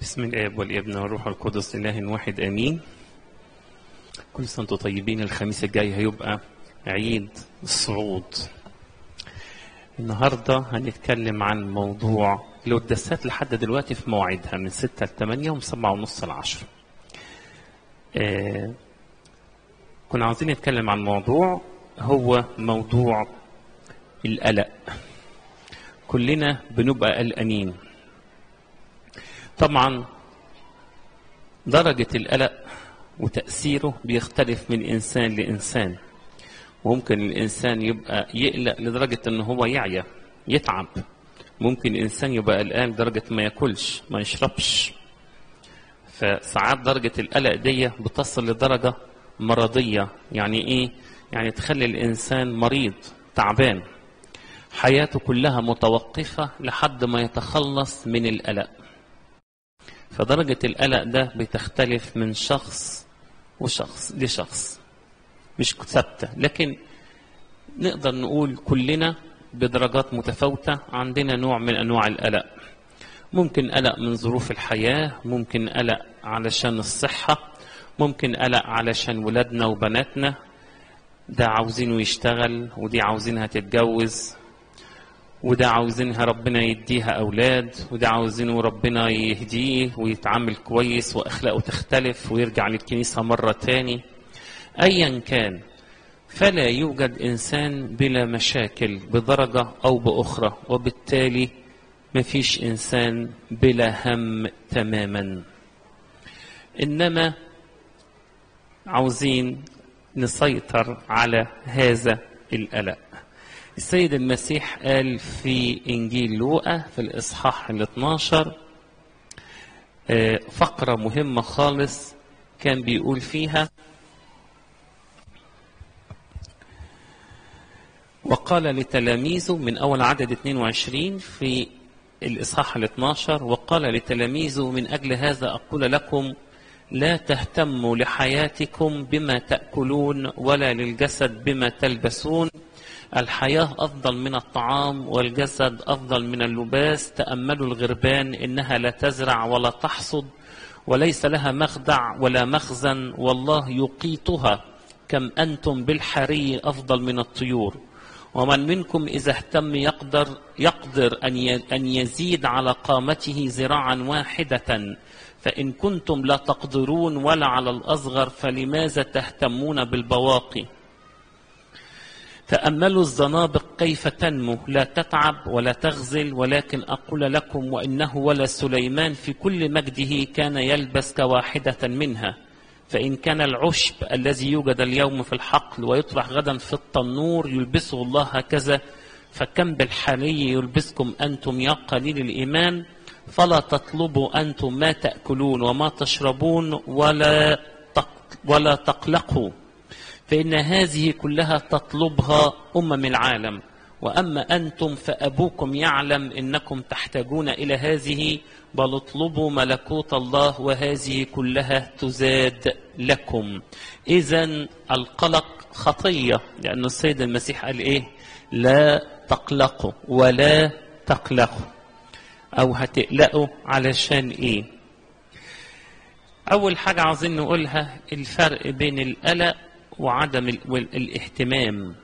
بسم الاب والابن والروح القدس اله واحد امين كل سنه وانتم طيبين الخميس الجاي هيبقى عيد الصعود النهارده هنتكلم عن موضوع القداسات لحد دلوقتي في مواعيدها من 6 ل 8 ومن 7 ونص ل 10 آه كنا عاوزين نتكلم عن موضوع هو موضوع القلق كلنا بنبقى قلقانين طبعا درجة القلق وتأثيره بيختلف من إنسان لإنسان ممكن الإنسان يبقى يقلق لدرجة إن هو يعيا يتعب ممكن الإنسان يبقى قلقان لدرجة ما ياكلش ما يشربش فساعات درجة القلق دي بتصل لدرجة مرضية يعني إيه؟ يعني تخلي الإنسان مريض تعبان حياته كلها متوقفة لحد ما يتخلص من القلق فدرجة القلق ده بتختلف من شخص وشخص لشخص مش ثابتة لكن نقدر نقول كلنا بدرجات متفاوتة عندنا نوع من أنواع القلق ممكن قلق من ظروف الحياة ممكن قلق علشان الصحة ممكن قلق علشان ولادنا وبناتنا ده عاوزينه يشتغل ودي عاوزينها تتجوز وده عاوزينها ربنا يديها أولاد وده عاوزينه ربنا يهديه ويتعامل كويس وأخلاقه تختلف ويرجع للكنيسة مرة تاني أيا كان فلا يوجد إنسان بلا مشاكل بدرجة أو بأخرى وبالتالي مفيش إنسان بلا هم تماما إنما عاوزين نسيطر على هذا القلق السيد المسيح قال في إنجيل لوقا في الإصحاح ال 12 فقرة مهمة خالص كان بيقول فيها وقال لتلاميذه من أول عدد 22 في الإصحاح ال 12 وقال لتلاميذه من أجل هذا أقول لكم لا تهتموا لحياتكم بما تأكلون ولا للجسد بما تلبسون الحياة أفضل من الطعام والجسد أفضل من اللباس تأملوا الغربان إنها لا تزرع ولا تحصد وليس لها مخدع ولا مخزن والله يقيتها كم أنتم بالحري أفضل من الطيور ومن منكم إذا اهتم يقدر يقدر أن يزيد على قامته ذراعا واحدة فإن كنتم لا تقدرون ولا على الأصغر فلماذا تهتمون بالبواقي تأملوا الزنابق كيف تنمو لا تتعب ولا تغزل ولكن أقول لكم وإنه ولا سليمان في كل مجده كان يلبس كواحدة منها فإن كان العشب الذي يوجد اليوم في الحقل ويطرح غدا في التنور يلبسه الله هكذا فكم بالحري يلبسكم أنتم يا قليل الإيمان فلا تطلبوا أنتم ما تأكلون وما تشربون ولا ولا تقلقوا فإن هذه كلها تطلبها أمم العالم وأما أنتم فأبوكم يعلم إنكم تحتاجون إلى هذه بل اطلبوا ملكوت الله وهذه كلها تزاد لكم إذا القلق خطية لأن السيد المسيح قال إيه لا تقلقوا ولا تقلقوا أو هتقلقوا علشان إيه أول حاجة عاوزين نقولها الفرق بين القلق وعدم الاهتمام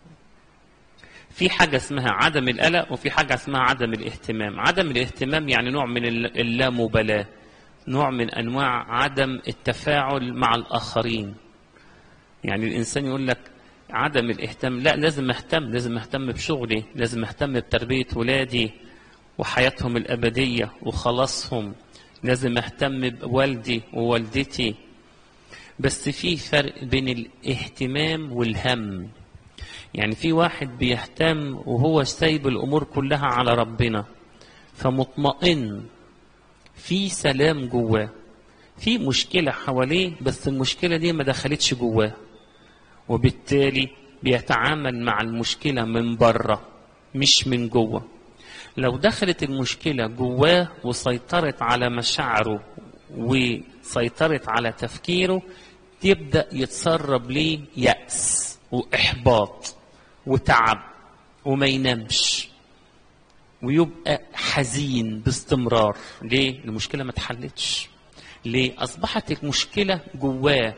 في حاجة اسمها عدم القلق وفي حاجة اسمها عدم الاهتمام عدم الاهتمام يعني نوع من اللامبالاة نوع من أنواع عدم التفاعل مع الآخرين يعني الإنسان يقول لك عدم الاهتمام لا لازم اهتم لازم اهتم بشغلي لازم اهتم بتربية ولادي وحياتهم الأبدية وخلاصهم لازم اهتم بوالدي ووالدتي بس في فرق بين الاهتمام والهم يعني في واحد بيهتم وهو سايب الامور كلها على ربنا فمطمئن في سلام جواه في مشكلة حواليه بس المشكلة دي ما دخلتش جواه وبالتالي بيتعامل مع المشكلة من بره مش من جوه لو دخلت المشكلة جواه وسيطرت على مشاعره وسيطرت على تفكيره يبدأ يتسرب ليه يأس وإحباط وتعب وما ينامش ويبقى حزين باستمرار ليه المشكله ما اتحلتش ليه اصبحت المشكله جواه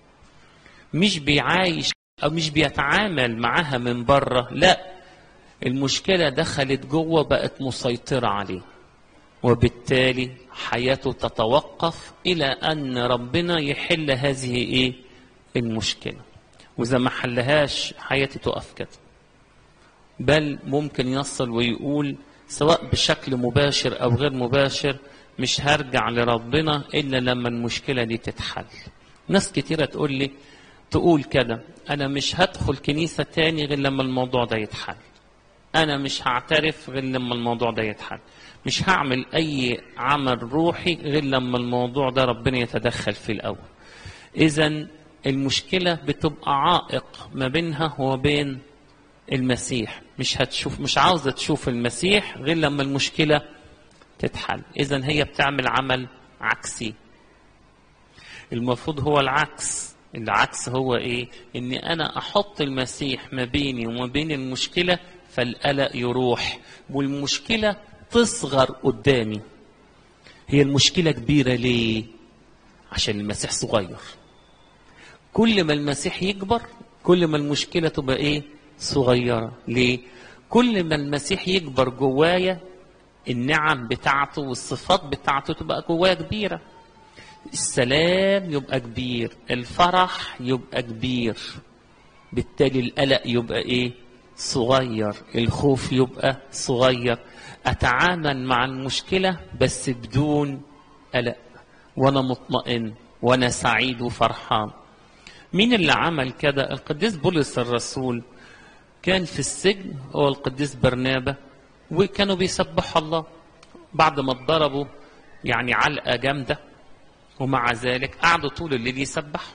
مش بيعايش او مش بيتعامل معاها من بره لا المشكله دخلت جوه بقت مسيطره عليه وبالتالي حياته تتوقف الى ان ربنا يحل هذه ايه المشكله واذا ما حلهاش حياتي تقف كده بل ممكن يصل ويقول سواء بشكل مباشر او غير مباشر مش هرجع لربنا الا لما المشكله دي تتحل ناس كتيره تقول لي تقول كده انا مش هدخل كنيسه تاني غير لما الموضوع ده يتحل انا مش هعترف غير لما الموضوع ده يتحل مش هعمل اي عمل روحي غير لما الموضوع ده ربنا يتدخل فيه الاول اذا المشكله بتبقى عائق ما بينها وبين المسيح مش هتشوف مش عاوزه تشوف المسيح غير لما المشكله تتحل اذا هي بتعمل عمل عكسي المفروض هو العكس العكس هو ايه اني انا احط المسيح ما بيني وما بين المشكله فالقلق يروح والمشكله تصغر قدامي هي المشكله كبيره ليه عشان المسيح صغير كل ما المسيح يكبر كل ما المشكله تبقى ايه صغيره ليه كل ما المسيح يكبر جوايا النعم بتاعته والصفات بتاعته تبقى جوايا كبيره السلام يبقى كبير الفرح يبقى كبير بالتالي القلق يبقى ايه صغير الخوف يبقى صغير اتعامل مع المشكله بس بدون قلق وانا مطمئن وانا سعيد وفرحان مين اللي عمل كده القديس بولس الرسول كان في السجن هو القديس برنابا وكانوا بيسبحوا الله بعد ما اتضربوا يعني علقه جامده ومع ذلك قعدوا طول الليل يسبحوا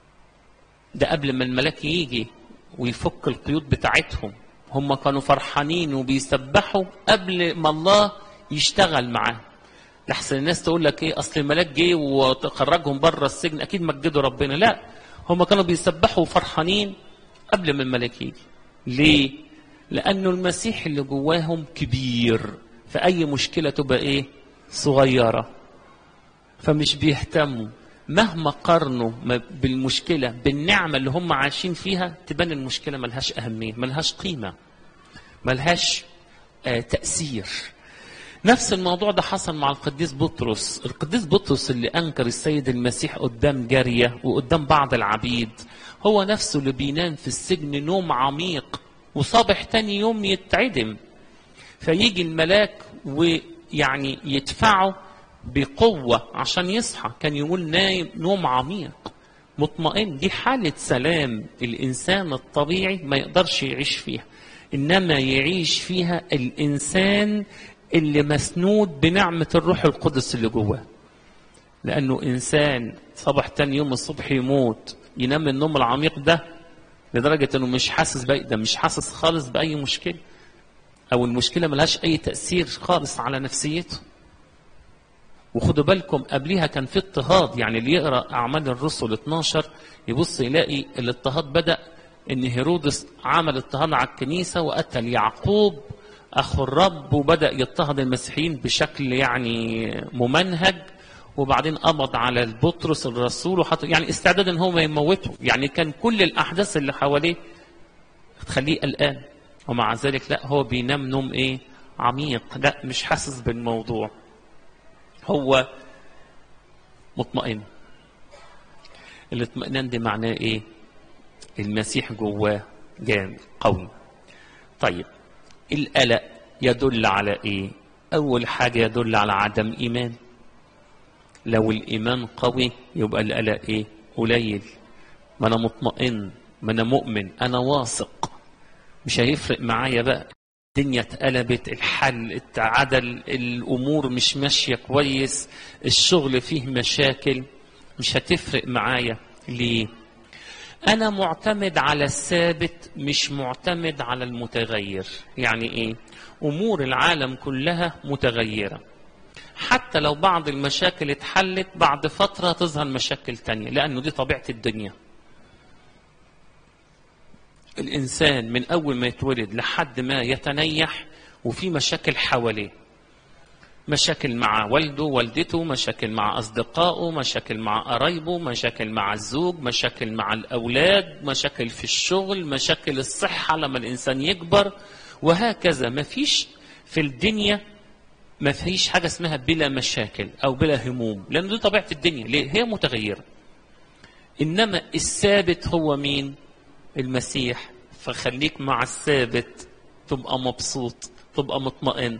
ده قبل ما الملاك يجي ويفك القيود بتاعتهم هم كانوا فرحانين وبيسبحوا قبل ما الله يشتغل معاهم لحسن الناس تقول لك ايه اصل الملاك جه وخرجهم بره السجن اكيد مجدوا ربنا لا هم كانوا بيسبحوا وفرحانين قبل ما الملاك يجي ليه لانه المسيح اللي جواهم كبير فاي مشكله تبقى ايه صغيره فمش بيهتموا مهما قارنوا بالمشكلة بالنعمة اللي هم عايشين فيها تبان المشكلة ملهاش أهمية ملهاش قيمة ملهاش آه تأثير نفس الموضوع ده حصل مع القديس بطرس القديس بطرس اللي أنكر السيد المسيح قدام جارية وقدام بعض العبيد هو نفسه اللي بينام في السجن نوم عميق وصبح تاني يوم يتعدم فيجي الملاك ويعني يدفعه بقوة عشان يصحى كان يقول نايم نوم عميق مطمئن دي حالة سلام الإنسان الطبيعي ما يقدرش يعيش فيها إنما يعيش فيها الإنسان اللي مسنود بنعمة الروح القدس اللي جواه لأنه إنسان صبح تاني يوم الصبح يموت ينام النوم العميق ده لدرجة إنه مش حاسس بأي ده مش حاسس خالص بأي مشكلة أو المشكلة ملهاش أي تأثير خالص على نفسيته وخدوا بالكم قبليها كان في اضطهاد يعني اللي يقرا اعمال الرسل 12 يبص يلاقي الاضطهاد بدا ان هيرودس عمل اضطهاد على الكنيسه وقتل يعقوب اخو الرب وبدا يضطهد المسيحيين بشكل يعني ممنهج وبعدين قبض على البطرس الرسول وحط يعني استعداد ان هو ما يموته يعني كان كل الاحداث اللي حواليه تخليه قلقان ومع ذلك لا هو بينام نوم ايه عميق لا مش حاسس بالموضوع هو مطمئن الاطمئنان ده معناه ايه المسيح جواه جامد قوي طيب القلق يدل على ايه اول حاجه يدل على عدم ايمان لو الايمان قوي يبقى القلق ايه قليل ما انا مطمئن ما انا مؤمن انا واثق مش هيفرق معايا بقى الدنيا اتقلبت الحل اتعدل الامور مش ماشيه كويس الشغل فيه مشاكل مش هتفرق معايا ليه انا معتمد على الثابت مش معتمد على المتغير يعني ايه امور العالم كلها متغيره حتى لو بعض المشاكل اتحلت بعد فتره تظهر مشاكل تانية لانه دي طبيعه الدنيا الإنسان من أول ما يتولد لحد ما يتنيح وفي مشاكل حواليه مشاكل مع والده والدته مشاكل مع أصدقائه مشاكل مع قرايبه مشاكل مع الزوج مشاكل مع الأولاد مشاكل في الشغل مشاكل الصحة لما الإنسان يكبر وهكذا ما فيش في الدنيا ما فيش حاجة اسمها بلا مشاكل أو بلا هموم لأن دي طبيعة الدنيا ليه؟ هي متغيرة إنما الثابت هو مين المسيح فخليك مع الثابت تبقى مبسوط تبقى مطمئن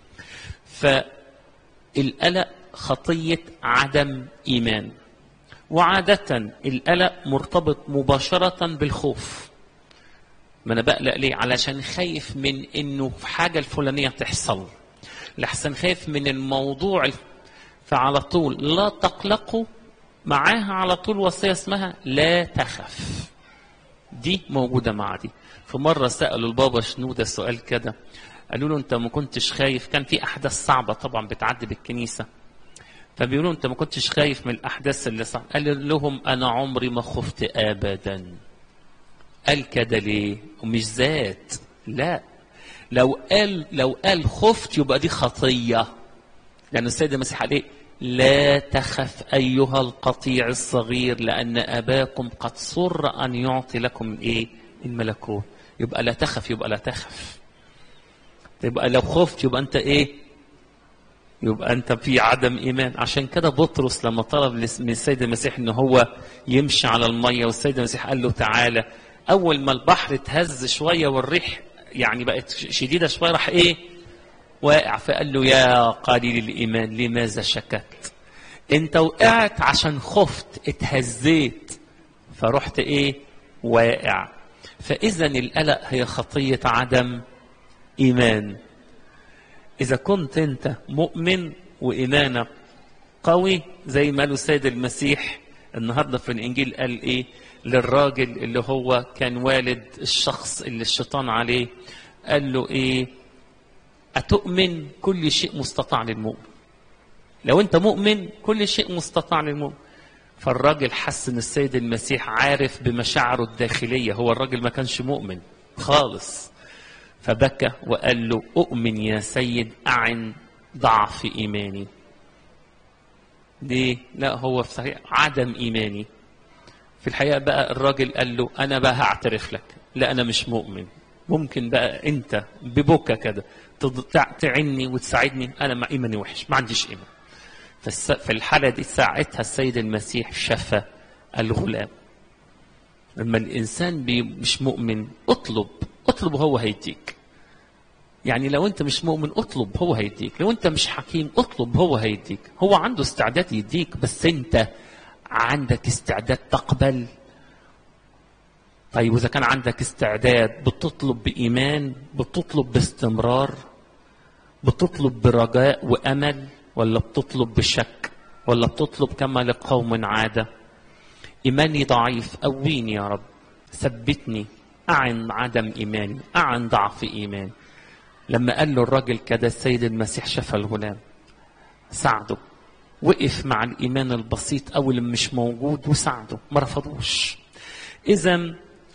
فالقلق خطية عدم إيمان وعادة القلق مرتبط مباشرة بالخوف ما أنا بقلق ليه علشان خايف من إنه في حاجة الفلانية تحصل لحسن خايف من الموضوع الف- فعلى طول لا تقلقوا معاها على طول وصية اسمها لا تخف دي موجودة مع دي في مرة سألوا البابا شنودة سؤال كده قالوا له انت ما كنتش خايف كان في احداث صعبة طبعا بتعدي بالكنيسة فبيقولوا انت ما كنتش خايف من الاحداث اللي صعبة قال لهم انا عمري ما خفت ابدا قال كده ليه ومش ذات لا لو قال لو قال خفت يبقى دي خطية لأن السيد المسيح قال إيه لا تخف أيها القطيع الصغير لأن أباكم قد سر أن يعطي لكم إيه الملكوت يبقى لا تخف يبقى لا تخف يبقى لو خفت يبقى أنت إيه يبقى أنت في عدم إيمان عشان كده بطرس لما طلب من السيد المسيح إن هو يمشي على المية والسيد المسيح قال له تعالى أول ما البحر اتهز شوية والريح يعني بقت شديدة شوية راح إيه واقع فقال له يا قليل الإيمان لماذا شككت انت وقعت عشان خفت اتهزيت فرحت ايه واقع فاذا القلق هي خطيه عدم ايمان اذا كنت انت مؤمن وايمانك قوي زي ما قاله السيد المسيح النهارده في الانجيل قال ايه للراجل اللي هو كان والد الشخص اللي الشيطان عليه قال له ايه أتؤمن كل شيء مستطاع للمؤمن لو أنت مؤمن كل شيء مستطاع للمؤمن فالراجل حس ان السيد المسيح عارف بمشاعره الداخليه هو الراجل ما كانش مؤمن خالص فبكى وقال له اؤمن يا سيد اعن ضعف ايماني ليه لا هو في صحيح عدم ايماني في الحقيقه بقى الراجل قال له انا بقى هعترف لك لا انا مش مؤمن ممكن بقى انت ببكى كده تعني وتساعدني انا مع ايماني وحش ما عنديش ايمان في الحالة دي ساعتها السيد المسيح شفى الغلام لما الإنسان بي مش مؤمن اطلب اطلب وهو هيديك يعني لو أنت مش مؤمن اطلب هو هيديك لو أنت مش حكيم اطلب هو هيديك هو عنده استعداد يديك بس أنت عندك استعداد تقبل طيب وإذا كان عندك استعداد بتطلب بإيمان بتطلب باستمرار بتطلب برجاء وأمل ولا بتطلب بشك ولا بتطلب كما لقوم عادة إيماني ضعيف قويني يا رب ثبتني أعن عدم إيماني أعن ضعف إيماني لما قال له الراجل كده السيد المسيح شفى الغلام ساعده وقف مع الإيمان البسيط أو اللي مش موجود وساعده ما رفضوش إذا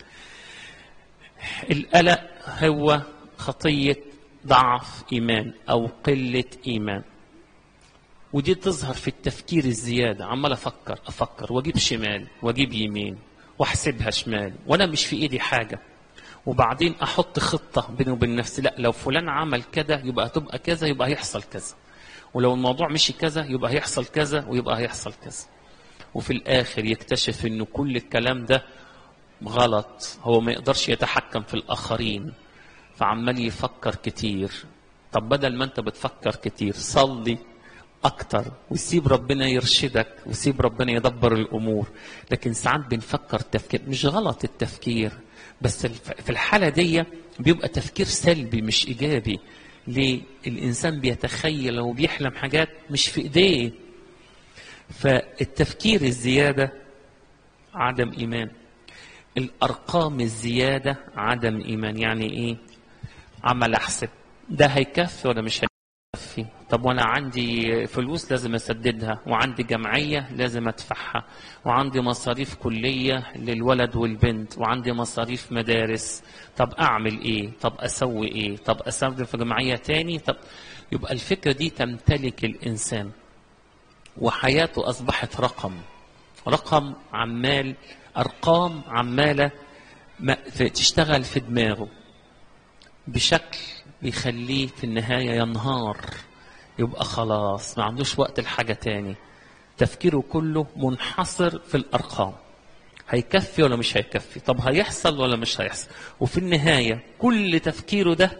القلق هو خطية ضعف إيمان أو قلة إيمان ودي تظهر في التفكير الزيادة عمال أفكر أفكر وأجيب شمال وأجيب يمين وأحسبها شمال وأنا مش في إيدي حاجة وبعدين أحط خطة بيني وبين نفسي لا لو فلان عمل كذا يبقى تبقى كذا يبقى هيحصل كذا ولو الموضوع مشي كذا يبقى هيحصل كذا ويبقى هيحصل كذا وفي الآخر يكتشف إنه كل الكلام ده غلط هو ما يقدرش يتحكم في الآخرين فعمال يفكر كتير طب بدل ما أنت بتفكر كتير صلي اكتر وسيب ربنا يرشدك وسيب ربنا يدبر الامور لكن ساعات بنفكر تفكير مش غلط التفكير بس في الحاله دي بيبقى تفكير سلبي مش ايجابي ليه الانسان بيتخيل وبيحلم حاجات مش في ايديه فالتفكير الزياده عدم ايمان الارقام الزياده عدم ايمان يعني ايه عمل احسب ده هيكفي ولا مش هيكفي يكفي طب وانا عندي فلوس لازم اسددها وعندي جمعيه لازم ادفعها وعندي مصاريف كليه للولد والبنت وعندي مصاريف مدارس طب اعمل ايه طب اسوي ايه طب استخدم في جمعيه تاني طب يبقى الفكره دي تمتلك الانسان وحياته اصبحت رقم رقم عمال ارقام عماله ما في- تشتغل في دماغه بشكل بيخليه في النهاية ينهار يبقى خلاص ما عندوش وقت لحاجة تاني تفكيره كله منحصر في الأرقام هيكفي ولا مش هيكفي طب هيحصل ولا مش هيحصل وفي النهاية كل تفكيره ده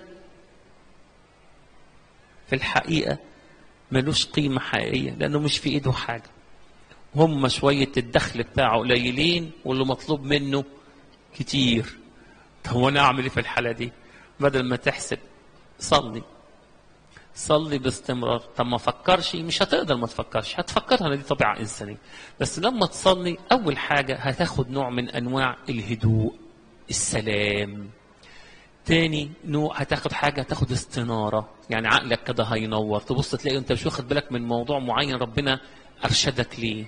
في الحقيقة ملوش قيمة حقيقية لأنه مش في إيده حاجة هم شوية الدخل بتاعه قليلين واللي مطلوب منه كتير طب وانا اعمل ايه في الحاله دي بدل ما تحسب صلي صلي باستمرار طب ما فكرش مش هتقدر ما تفكرش هتفكرها دي طبيعه انسانيه بس لما تصلي اول حاجه هتاخد نوع من انواع الهدوء السلام تاني نوع هتاخد حاجة هتاخد استنارة يعني عقلك كده هينور تبص تلاقي انت مش واخد بالك من موضوع معين ربنا أرشدك ليه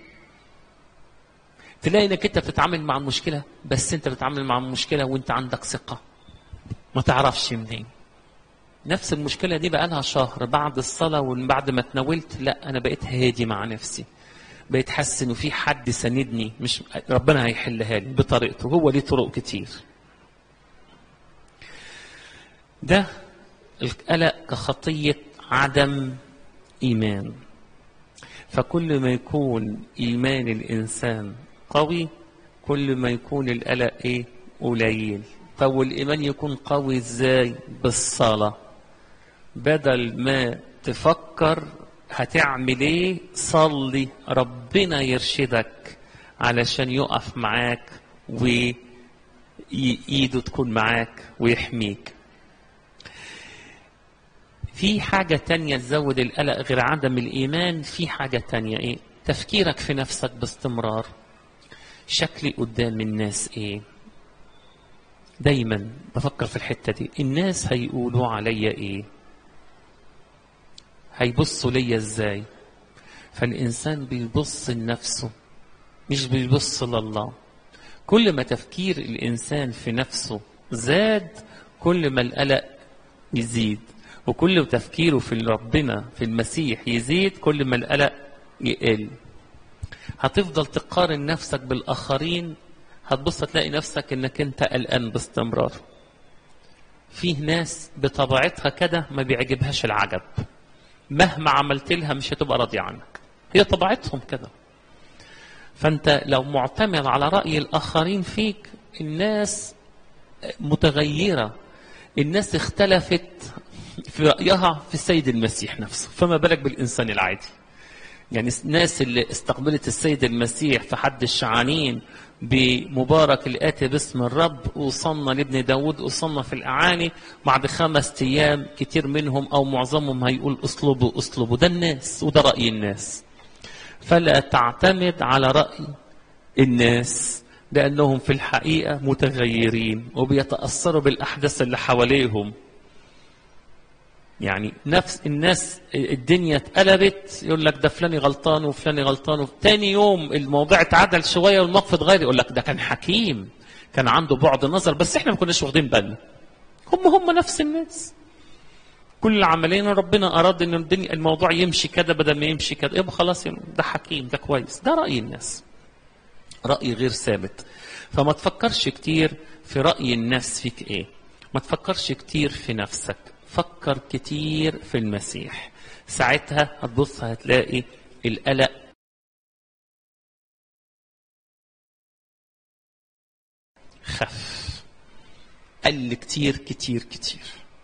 تلاقي انك انت بتتعامل مع المشكله بس انت بتتعامل مع المشكله وانت عندك ثقه ما تعرفش منين نفس المشكله دي بقى لها شهر بعد الصلاه وبعد ما اتناولت لا انا بقيت هادي مع نفسي بقيت حاسس انه في حد ساندني مش ربنا هيحلها لي بطريقته هو ليه طرق كتير ده القلق كخطيه عدم ايمان فكل ما يكون ايمان الانسان قوي كل ما يكون القلق ايه قليل طب والايمان يكون قوي ازاي بالصلاه بدل ما تفكر هتعمل ايه صلي ربنا يرشدك علشان يقف معاك وايده تكون معاك ويحميك في حاجة تانية تزود القلق غير عدم الإيمان في حاجة تانية إيه؟ تفكيرك في نفسك باستمرار شكلي قدام الناس إيه؟ دايما بفكر في الحتة دي الناس هيقولوا عليا إيه؟ هيبصوا ليا إزاي؟ فالإنسان بيبص لنفسه مش بيبص لله كل ما تفكير الإنسان في نفسه زاد كل ما القلق يزيد وكل ما تفكيره في ربنا في المسيح يزيد كل ما القلق يقل هتفضل تقارن نفسك بالآخرين هتبص تلاقي نفسك انك انت قلقان باستمرار فيه ناس بطبيعتها كده ما بيعجبهاش العجب مهما عملت لها مش هتبقى راضية عنك هي طبيعتهم كده فانت لو معتمد على رأي الآخرين فيك الناس متغيرة الناس اختلفت في رأيها في السيد المسيح نفسه فما بالك بالإنسان العادي يعني الناس اللي استقبلت السيد المسيح في حد الشعانين بمبارك الآتي باسم الرب وصلنا لابن داود وصلنا في الأعاني بعد خمس أيام كتير منهم أو معظمهم هيقول أصلبوا أصلبوا ده الناس وده رأي الناس فلا تعتمد على رأي الناس لأنهم في الحقيقة متغيرين وبيتأثروا بالأحداث اللي حواليهم يعني نفس الناس الدنيا اتقلبت يقول لك ده فلان غلطان وفلان غلطان تاني يوم الموضوع اتعدل شويه والموقف اتغير يقول لك ده كان حكيم كان عنده بعد نظر بس احنا ما كناش واخدين بالنا هم هم نفس الناس كل عملينا ربنا اراد ان الدنيا الموضوع يمشي كده بدل ما يمشي كده يبقى خلاص ده حكيم ده كويس ده راي الناس راي غير ثابت فما تفكرش كتير في راي الناس فيك ايه ما تفكرش كتير في نفسك فكر كتير في المسيح ساعتها هتبص هتلاقي القلق خف قل كتير كتير كتير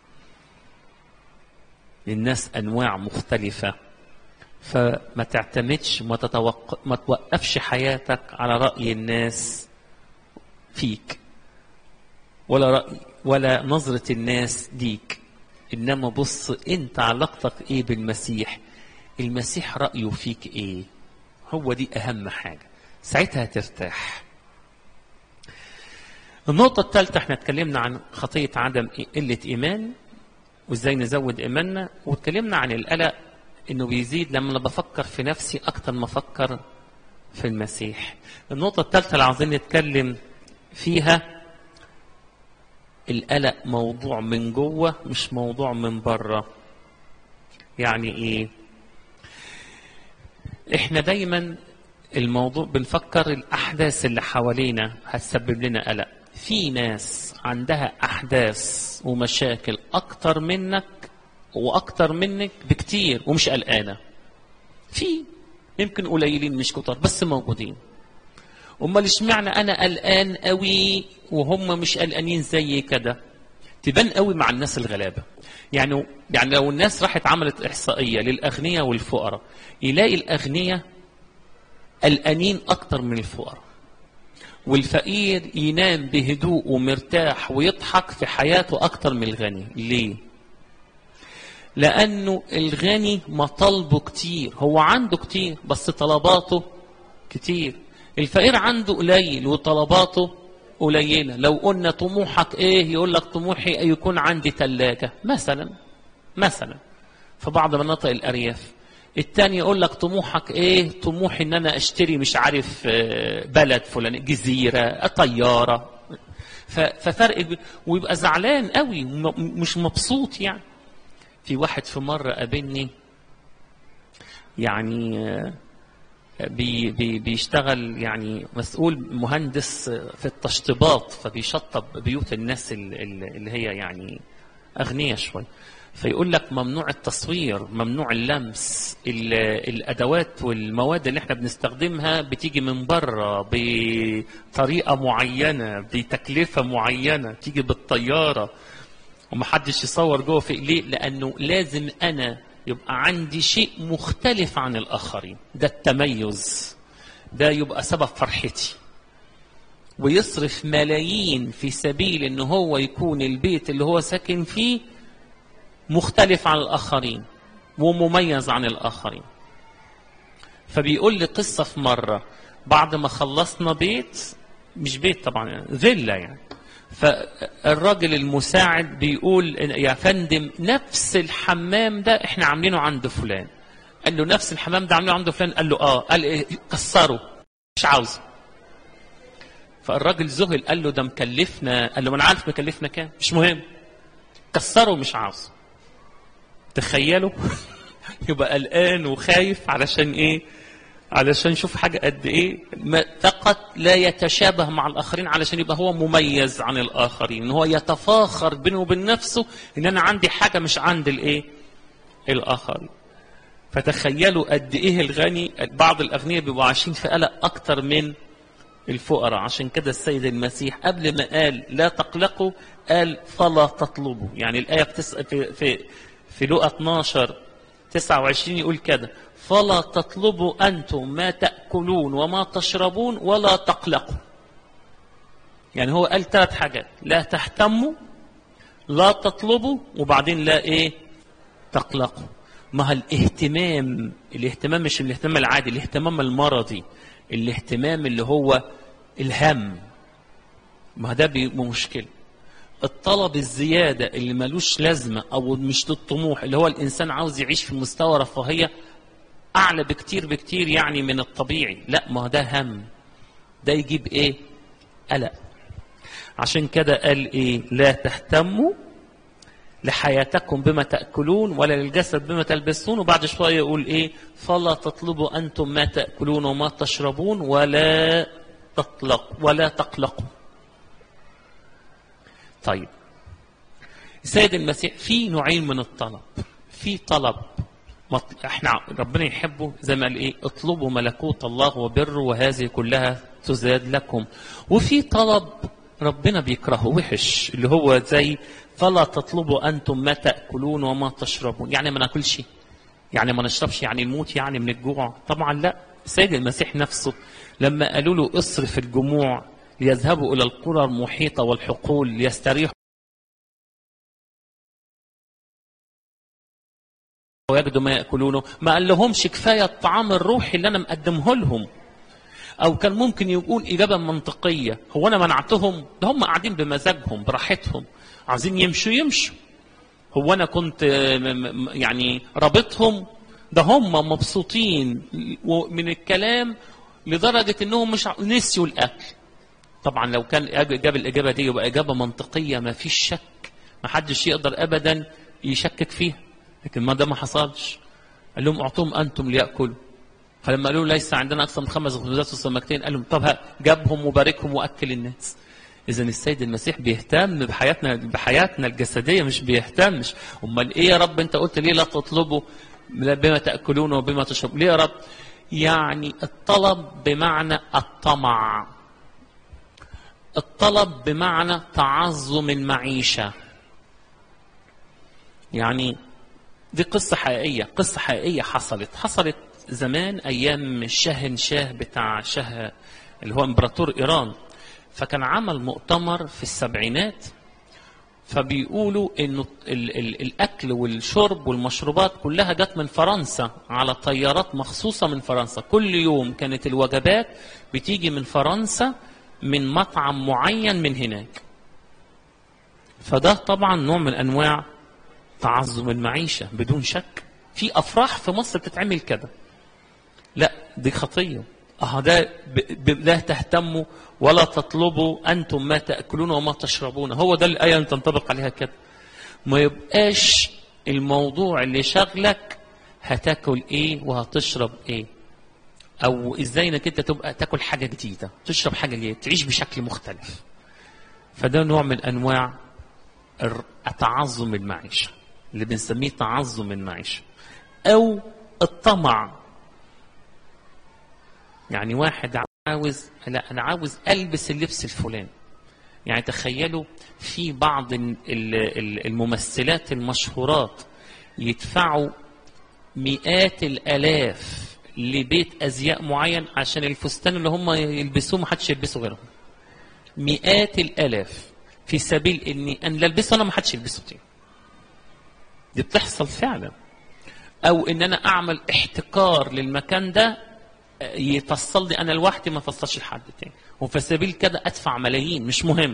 الناس انواع مختلفه فما تعتمدش ما, تتوق... ما توقفش حياتك على راي الناس فيك ولا راي ولا نظره الناس ليك انما بص انت علاقتك ايه بالمسيح المسيح رايه فيك ايه هو دي اهم حاجه ساعتها هترتاح النقطة الثالثة احنا اتكلمنا عن خطية عدم قلة إيمان وازاي نزود ايماننا واتكلمنا عن القلق انه بيزيد لما انا بفكر في نفسي اكتر ما افكر في المسيح النقطة الثالثة اللي عاوزين نتكلم فيها القلق موضوع من جوه مش موضوع من بره يعني ايه احنا دايما الموضوع بنفكر الاحداث اللي حوالينا هتسبب لنا قلق في ناس عندها احداث ومشاكل اكتر منك واكتر منك بكتير ومش قلقانه في يمكن قليلين مش كتار بس موجودين امال اشمعنى انا قلقان قوي وهم مش قلقانين زي كده تبان قوي مع الناس الغلابه يعني يعني لو الناس راحت عملت احصائيه للاغنياء والفقراء يلاقي الاغنياء قلقانين اكتر من الفقراء والفقير ينام بهدوء ومرتاح ويضحك في حياته اكتر من الغني ليه لانه الغني مطالبه كتير هو عنده كتير بس طلباته كتير الفقير عنده قليل وطلباته قليلة لو قلنا طموحك ايه يقول لك طموحي يكون عندي ثلاجة مثلا مثلا في بعض مناطق الأرياف التاني يقول لك طموحك ايه طموحي ان انا اشتري مش عارف بلد فلان جزيرة طيارة ففرق ويبقى زعلان قوي مش مبسوط يعني في واحد في مرة قابلني يعني بي بي بيشتغل يعني مسؤول مهندس في التشطيبات فبيشطب بيوت الناس اللي هي يعني أغنياء شوي فيقول لك ممنوع التصوير ممنوع اللمس الأدوات والمواد اللي احنا بنستخدمها بتيجي من بره بطريقة معينة بتكلفة معينة تيجي بالطيارة ومحدش يصور جوه في ليه لأنه لازم أنا يبقى عندي شيء مختلف عن الآخرين ده التميز ده يبقى سبب فرحتي ويصرف ملايين في سبيل ان هو يكون البيت اللي هو ساكن فيه مختلف عن الآخرين ومميز عن الآخرين فبيقول لي قصة في مرة بعد ما خلصنا بيت مش بيت طبعا يعني فيلا يعني فالراجل المساعد بيقول يا فندم نفس الحمام ده احنا عاملينه عند فلان قال له نفس الحمام ده عاملينه عند فلان قال له اه قال ايه كسره مش عاوزه فالراجل ذهل قال له ده مكلفنا قال له ما انا عارف مكلفنا كام مش مهم كسره مش عاوزه تخيلوا يبقى قلقان وخايف علشان ايه علشان شوف حاجة قد ايه فقط لا يتشابه مع الاخرين علشان يبقى هو مميز عن الاخرين ان هو يتفاخر بينه وبين نفسه ان انا عندي حاجة مش عند الايه الاخرين فتخيلوا قد ايه الغني بعض الاغنياء بيبقوا عايشين في قلق اكتر من الفقراء عشان كده السيد المسيح قبل ما قال لا تقلقوا قال فلا تطلبوا يعني الآية في في في لقا 12 29 يقول كده فلا تطلبوا أنتم ما تأكلون وما تشربون ولا تقلقوا يعني هو قال ثلاث حاجات لا تهتموا لا تطلبوا وبعدين لا ايه تقلقوا ما الاهتمام الاهتمام مش الاهتمام العادي الاهتمام المرضي الاهتمام اللي هو الهم ما ده بيبقى مشكله الطلب الزياده اللي ملوش لازمه او مش للطموح اللي هو الانسان عاوز يعيش في مستوى رفاهيه اعلى بكتير بكتير يعني من الطبيعي لا ما ده هم ده يجيب ايه قلق عشان كده قال ايه لا تهتموا لحياتكم بما تأكلون ولا للجسد بما تلبسون وبعد شوية يقول ايه فلا تطلبوا أنتم ما تأكلون وما تشربون ولا تطلق ولا تقلقوا طيب السيد المسيح في نوعين من الطلب في طلب احنا ربنا يحبه زي ما قال ايه اطلبوا ملكوت الله وبره وهذه كلها تزاد لكم وفي طلب ربنا بيكرهه وحش اللي هو زي فلا تطلبوا انتم ما تاكلون وما تشربون يعني ما ناكلش يعني ما نشربش يعني نموت يعني من الجوع طبعا لا السيد المسيح نفسه لما قالوا له اصرف الجموع ليذهبوا الى القرى المحيطه والحقول ليستريحوا ويجدوا ما ياكلونه ما قال لهمش كفايه الطعام الروحي اللي انا مقدمه لهم او كان ممكن يقول اجابه منطقيه هو انا منعتهم ده هم قاعدين بمزاجهم براحتهم عايزين يمشوا يمشوا هو انا كنت م- م- يعني رابطهم ده هم مبسوطين من الكلام لدرجه انهم مش ع- نسيوا الاكل طبعا لو كان أج- جاب الاجابه دي يبقى اجابه منطقيه ما فيش شك ما حدش يقدر ابدا يشكك فيها لكن ما ده ما حصلش قال لهم اعطوهم انتم لياكلوا فلما قالوا له ليس عندنا اكثر من خمس خبزات وسمكتين قال لهم طب ها جابهم وباركهم واكل الناس اذا السيد المسيح بيهتم بحياتنا بحياتنا الجسديه مش بيهتمش امال ايه يا رب انت قلت ليه لا تطلبوا بما تاكلون وبما تشربون ليه يا رب يعني الطلب بمعنى الطمع الطلب بمعنى تعظم المعيشه يعني دي قصة حقيقية قصة حقيقية حصلت حصلت زمان أيام الشاهنشاه بتاع شه اللي هو إمبراطور إيران فكان عمل مؤتمر في السبعينات فبيقولوا انه ال ال الاكل والشرب والمشروبات كلها جت من فرنسا على طيارات مخصوصه من فرنسا كل يوم كانت الوجبات بتيجي من فرنسا من مطعم معين من هناك فده طبعا نوع من انواع تعظم المعيشه بدون شك في افراح في مصر بتتعمل كده لا دي خطيه اه ده ب... ب... لا تهتموا ولا تطلبوا انتم ما تاكلون وما تشربون هو ده الايه اللي تنطبق عليها كده ما يبقاش الموضوع اللي شغلك هتاكل ايه وهتشرب ايه او ازاي انك انت تبقى تاكل حاجه جديده تشرب حاجه جديده تعيش بشكل مختلف فده نوع من انواع الر- تعظم المعيشه اللي بنسميه تعظم المعيشه او الطمع يعني واحد عاوز لا انا عاوز البس اللبس الفلاني يعني تخيلوا في بعض ال- ال- ال- الممثلات المشهورات يدفعوا مئات الالاف لبيت ازياء معين عشان الفستان اللي هم يلبسوه ما حدش يلبسه غيرهم مئات الالاف في سبيل اني ان لا البسه انا ما حدش يلبسه تاني دي بتحصل فعلا او ان انا اعمل احتكار للمكان ده يفصل لي انا لوحدي ما افصلش لحد تاني وفي سبيل كده ادفع ملايين مش مهم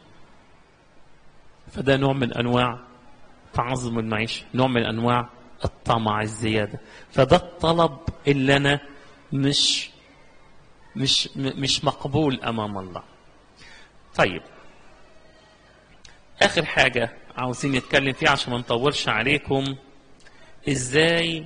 فده نوع من انواع تعظم المعيشه نوع من انواع الطمع الزياده فده الطلب اللي انا مش مش م- مش مقبول امام الله طيب اخر حاجه عاوزين نتكلم فيها عشان ما نطولش عليكم ازاي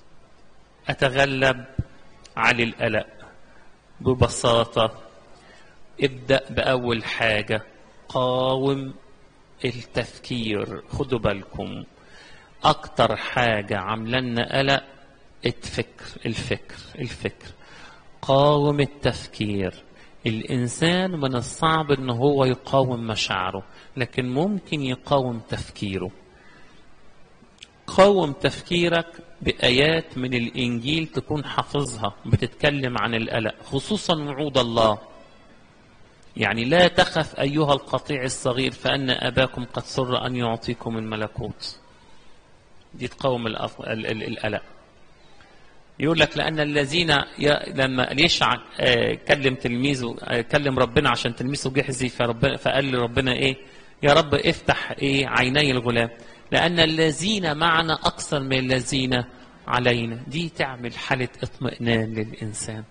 اتغلب على القلق ببساطه ابدا باول حاجه قاوم التفكير خدوا بالكم اكتر حاجه عامله لنا قلق الفكر الفكر الفكر قاوم التفكير الانسان من الصعب ان هو يقاوم مشاعره لكن ممكن يقاوم تفكيره قاوم تفكيرك بآيات من الإنجيل تكون حافظها بتتكلم عن القلق خصوصا وعود الله يعني لا تخف أيها القطيع الصغير فأن أباكم قد سر أن يعطيكم الملكوت دي تقاوم الأف- ال- ال- القلق يقول لك لأن الذين ي... لما يشع آه، كلم تلميذه آه، كلم ربنا عشان تلميذه جحزي فربنا فقال لربنا إيه يا رب افتح إيه عيني الغلام لأن الذين معنا أكثر من الذين علينا دي تعمل حالة اطمئنان للإنسان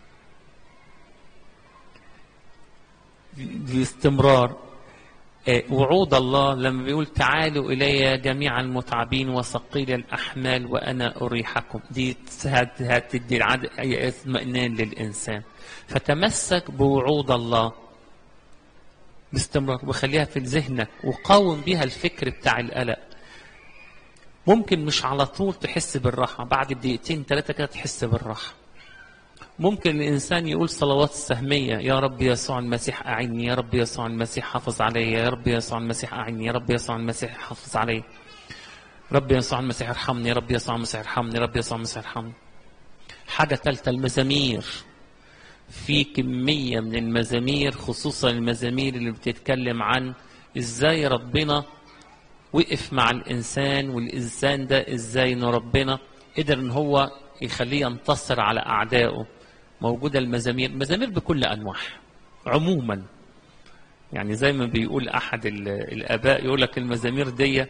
باستمرار آه، وعود الله لما بيقول تعالوا إلي جميع المتعبين وثقيل الأحمال وأنا أريحكم دي هت- هتدي العد- اطمئنان للإنسان فتمسك بوعود الله باستمرار وخليها في ذهنك وقاوم بيها الفكر بتاع القلق ممكن مش على طول تحس بالراحة بعد دقيقتين ثلاثة كده تحس بالراحة ممكن الإنسان يقول صلوات السهمية يا رب يسوع المسيح أعني يا رب يسوع المسيح حافظ علي يا رب يسوع المسيح أعني يا رب يسوع المسيح حافظ علي رب يسوع المسيح ارحمني يا رب يسوع المسيح ارحمني رب يسوع المسيح ارحمني حاجة ثالثة المزامير في كمية من المزامير خصوصا المزامير اللي بتتكلم عن ازاي ربنا وقف مع الانسان والانسان ده ازاي ان ربنا قدر ان هو يخليه ينتصر على اعدائه موجوده المزامير مزامير بكل انواعها عموما يعني زي ما بيقول احد ال- الاباء يقول لك المزامير دي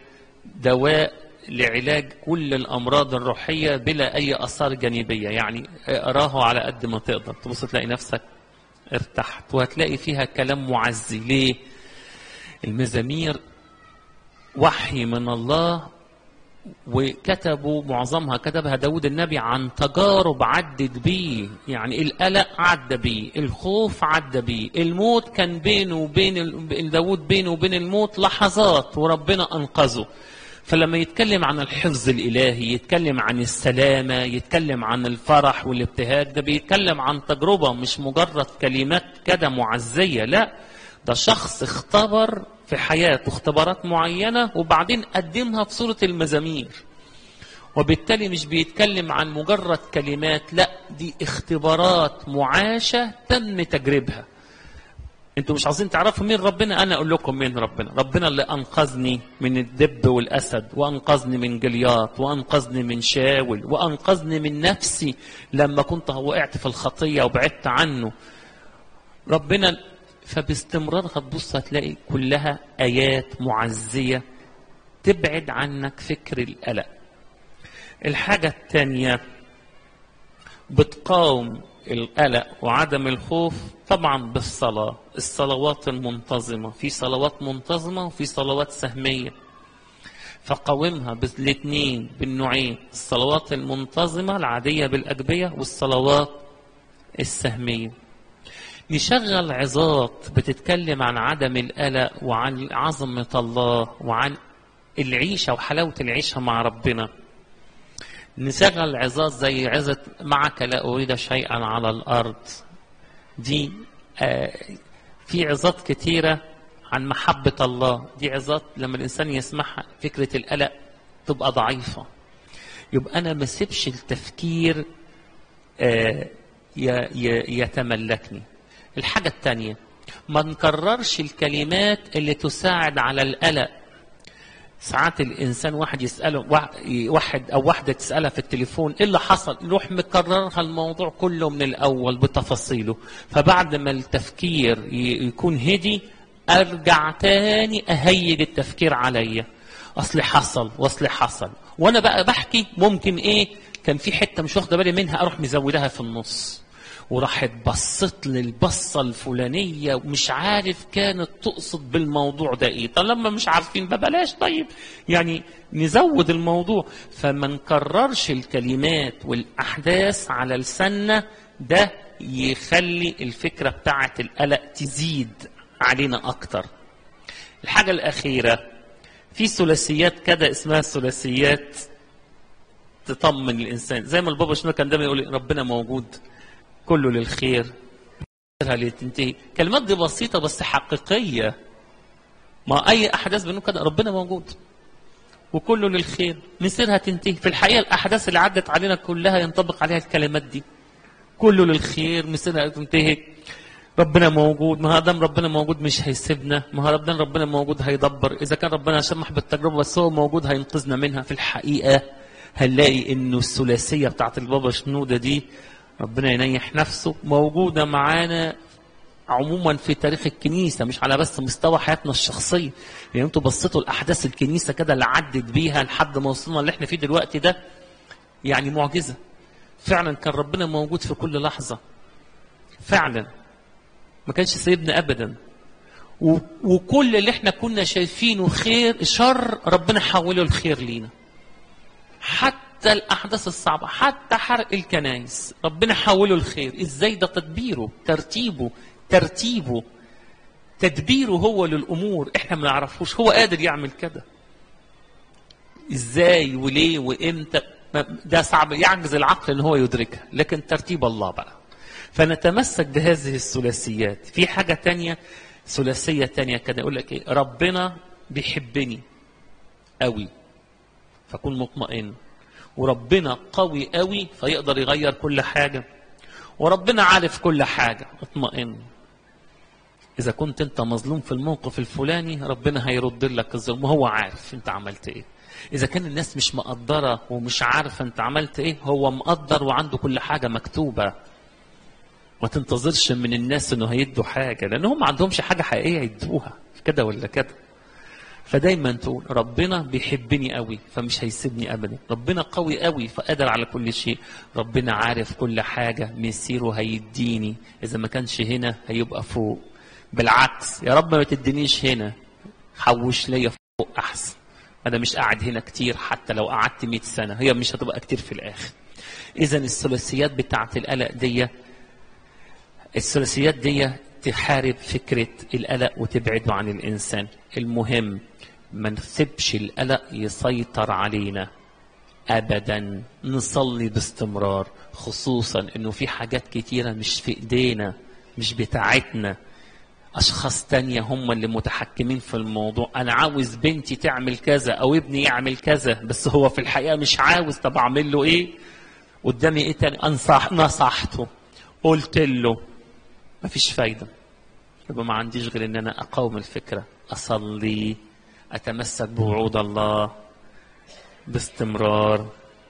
دواء لعلاج كل الامراض الروحيه بلا اي اثار جانبيه يعني اقراه على قد ما تقدر تبص تلاقي نفسك ارتحت وهتلاقي فيها كلام معزي ليه المزامير وحي من الله وكتبوا معظمها كتبها داود النبي عن تجارب عدت بيه يعني القلق عدى بيه الخوف عدى بيه الموت كان بينه وبين ال- داود بينه وبين الموت لحظات وربنا أنقذه فلما يتكلم عن الحفظ الإلهي يتكلم عن السلامة يتكلم عن الفرح والابتهاج ده بيتكلم عن تجربة مش مجرد كلمات كده معزية لا ده شخص اختبر في حياته اختبارات معينة وبعدين قدمها في صورة المزامير وبالتالي مش بيتكلم عن مجرد كلمات لا دي اختبارات معاشة تم تجربها انتوا مش عايزين تعرفوا مين ربنا انا اقول لكم مين ربنا ربنا اللي انقذني من الدب والاسد وانقذني من جلياط وانقذني من شاول وانقذني من نفسي لما كنت وقعت في الخطيه وبعدت عنه ربنا فباستمرار هتبص هتلاقي كلها ايات معزيه تبعد عنك فكر القلق الحاجه الثانيه بتقاوم القلق وعدم الخوف طبعا بالصلاة الصلوات المنتظمة في صلوات منتظمة وفي صلوات سهمية فقاومها بالاثنين بالنوعين الصلوات المنتظمة العادية بالأجبية والصلوات السهمية نشغل عظات بتتكلم عن عدم القلق وعن عظمة الله وعن العيشة وحلاوة العيشة مع ربنا نشغل عظات زي عظة معك لا أريد شيئا على الأرض دي آه في عظات كتيرة عن محبة الله دي عظات لما الإنسان يسمعها فكرة القلق تبقى ضعيفة يبقى أنا ما سيبش التفكير آه يتملكني الحاجة الثانية ما نكررش الكلمات اللي تساعد على القلق ساعات الانسان واحد يساله واحد او واحده تسالها في التليفون ايه اللي حصل يروح مكررها الموضوع كله من الاول بتفاصيله فبعد ما التفكير يكون هدي ارجع تاني اهيج التفكير عليا اصل حصل واصل حصل وانا بقى بحكي ممكن ايه كان في حته مش واخده بالي منها اروح مزودها في النص وراحت بصت لي البصة الفلانية ومش عارف كانت تقصد بالموضوع ده ايه طب لما مش عارفين ببلاش طيب يعني نزود الموضوع فما نكررش الكلمات والأحداث على لساننا ده يخلي الفكرة بتاعة القلق تزيد علينا أكتر الحاجة الأخيرة في ثلاثيات كده اسمها ثلاثيات تطمن الإنسان زي ما البابا شنو كان دايما يقول ربنا موجود كله للخير تنتهي كلمات دي بسيطة بس حقيقية ما أي أحداث بنقول كده ربنا موجود وكله للخير مصيرها تنتهي في الحقيقة الأحداث اللي عدت علينا كلها ينطبق عليها الكلمات دي كله للخير مصيرها تنتهي ربنا موجود ما دام ربنا موجود مش هيسيبنا ما ربنا ربنا موجود هيدبر اذا كان ربنا سمح بالتجربه بس هو موجود هينقذنا منها في الحقيقه هنلاقي انه الثلاثيه بتاعت البابا شنوده دي ربنا ينيح نفسه موجودة معانا عموما في تاريخ الكنيسة مش على بس مستوى حياتنا الشخصية يعني انتوا بصيتوا الأحداث الكنيسة كده اللي عدت بيها لحد ما وصلنا اللي احنا فيه دلوقتي ده يعني معجزة فعلا كان ربنا موجود في كل لحظة فعلا ما كانش سايبنا أبدا و... وكل اللي احنا كنا شايفينه خير شر ربنا حوله الخير لينا حتى حتى الأحداث الصعبة حتى حرق الكنائس ربنا حوله الخير إزاي ده تدبيره ترتيبه ترتيبه تدبيره هو للأمور إحنا ما نعرفوش هو قادر يعمل كده إزاي وليه وإمتى ده صعب يعجز العقل إن هو يدركها لكن ترتيب الله بقى فنتمسك بهذه الثلاثيات في حاجة تانية ثلاثية تانية كده يقول لك إيه ربنا بيحبني قوي فكون مطمئن وربنا قوي قوي فيقدر يغير كل حاجة وربنا عارف كل حاجة اطمئن إذا كنت أنت مظلوم في الموقف الفلاني ربنا هيرد لك الظلم وهو عارف أنت عملت إيه إذا كان الناس مش مقدرة ومش عارفة أنت عملت إيه هو مقدر وعنده كل حاجة مكتوبة ما تنتظرش من الناس إنه هيدوا حاجة لأن هم ما عندهمش حاجة حقيقية يدوها كده ولا كده فدايما تقول ربنا بيحبني قوي فمش هيسيبني ابدا ربنا قوي قوي فقادر على كل شيء ربنا عارف كل حاجه مسيره هيديني اذا ما كانش هنا هيبقى فوق بالعكس يا رب ما تدينيش هنا حوش ليا فوق احسن انا مش قاعد هنا كتير حتى لو قعدت 100 سنه هي مش هتبقى كتير في الاخر اذا الثلاثيات بتاعه القلق دي الثلاثيات دي تحارب فكره القلق وتبعده عن الانسان المهم ما نسيبش القلق يسيطر علينا ابدا نصلي باستمرار خصوصا انه في حاجات كتيره مش في ايدينا مش بتاعتنا اشخاص تانية هم اللي متحكمين في الموضوع انا عاوز بنتي تعمل كذا او ابني يعمل كذا بس هو في الحقيقه مش عاوز طب اعمل له ايه قدامي ايه تاني انصح نصحته قلت له مفيش فايده يبقى ما عنديش غير ان انا اقاوم الفكره اصلي اتمسك بوعود الله باستمرار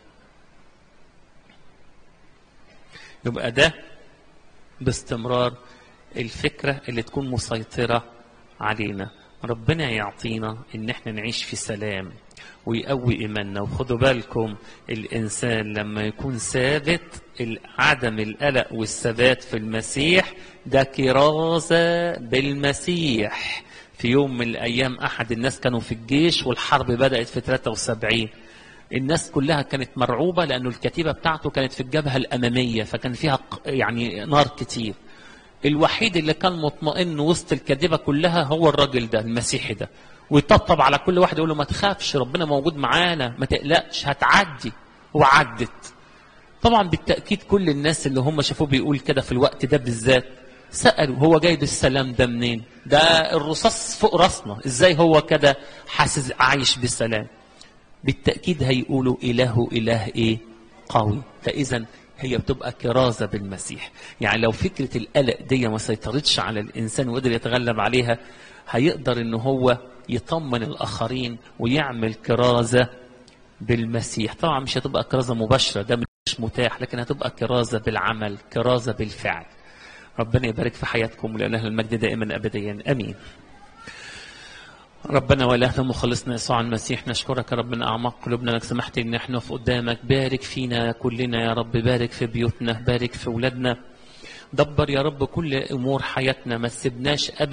يبقى ده باستمرار الفكرة اللي تكون مسيطرة علينا ربنا يعطينا ان احنا نعيش في سلام ويقوي ايماننا وخدوا بالكم الانسان لما يكون ثابت عدم القلق والثبات في المسيح ده كرازة بالمسيح في يوم من الايام احد الناس كانوا في الجيش والحرب بدأت في 73 الناس كلها كانت مرعوبة لأنه الكتيبة بتاعته كانت في الجبهة الأمامية فكان فيها يعني نار كتير الوحيد اللي كان مطمئن وسط الكذبة كلها هو الراجل ده المسيحي ده ويطبطب على كل واحد يقول له ما تخافش ربنا موجود معانا ما تقلقش هتعدي وعدت طبعا بالتأكيد كل الناس اللي هم شافوه بيقول كده في الوقت ده بالذات سألوا هو جايب السلام ده منين ده الرصاص فوق راسنا ازاي هو كده حاسس عايش بالسلام بالتأكيد هيقولوا إله إله إيه قوي فإذا هي بتبقى كرازة بالمسيح يعني لو فكرة القلق دي ما سيطرتش على الإنسان وقدر يتغلب عليها هيقدر إن هو يطمن الآخرين ويعمل كرازة بالمسيح طبعا مش هتبقى كرازة مباشرة ده مش متاح لكن هتبقى كرازة بالعمل كرازة بالفعل ربنا يبارك في حياتكم ولإله المجد دائما أبديا أمين ربنا والهنا مخلصنا يسوع المسيح نشكرك يا ربنا اعماق قلوبنا انك سمحت ان احنا في قدامك بارك فينا كلنا يا رب بارك في بيوتنا بارك في اولادنا دبر يا رب كل امور حياتنا ما تسيبناش ابدا